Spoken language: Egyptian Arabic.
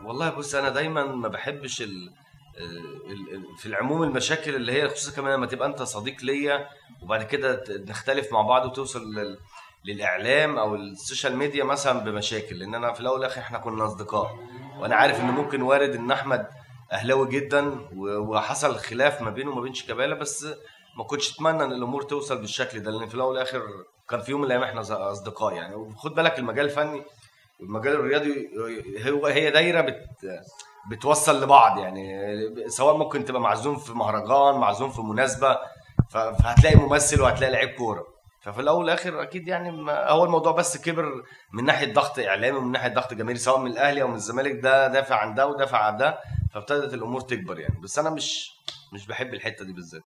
والله بص انا دايما ما بحبش ال... ال- ال- في العموم المشاكل اللي هي خصوصا كمان لما تبقى انت صديق ليا وبعد كده ت- نختلف مع بعض وتوصل لل... للاعلام او السوشيال ميديا مثلا بمشاكل لان انا في الاول والاخر احنا كنا اصدقاء وانا عارف ان ممكن وارد ان احمد اهلاوي جدا و- وحصل خلاف ما بينه وما بين شيكابالا بس ما كنتش اتمنى ان الامور توصل بالشكل ده لان في الاول والاخر كان في يوم من الايام احنا ز- اصدقاء يعني وخد بالك المجال الفني والمجال الرياضي هو هي دايره بت بتوصل لبعض يعني سواء ممكن تبقى معزوم في مهرجان معزوم في مناسبه ف- فهتلاقي ممثل وهتلاقي لعيب كوره ففي الاول والاخر اكيد يعني ما هو الموضوع بس كبر من ناحيه ضغط اعلامي ومن ناحيه ضغط جماهيري سواء من الاهلي او من الزمالك ده دافع عن ده ودافع عن ده فابتدت الامور تكبر يعني بس انا مش مش بحب الحته دي بالذات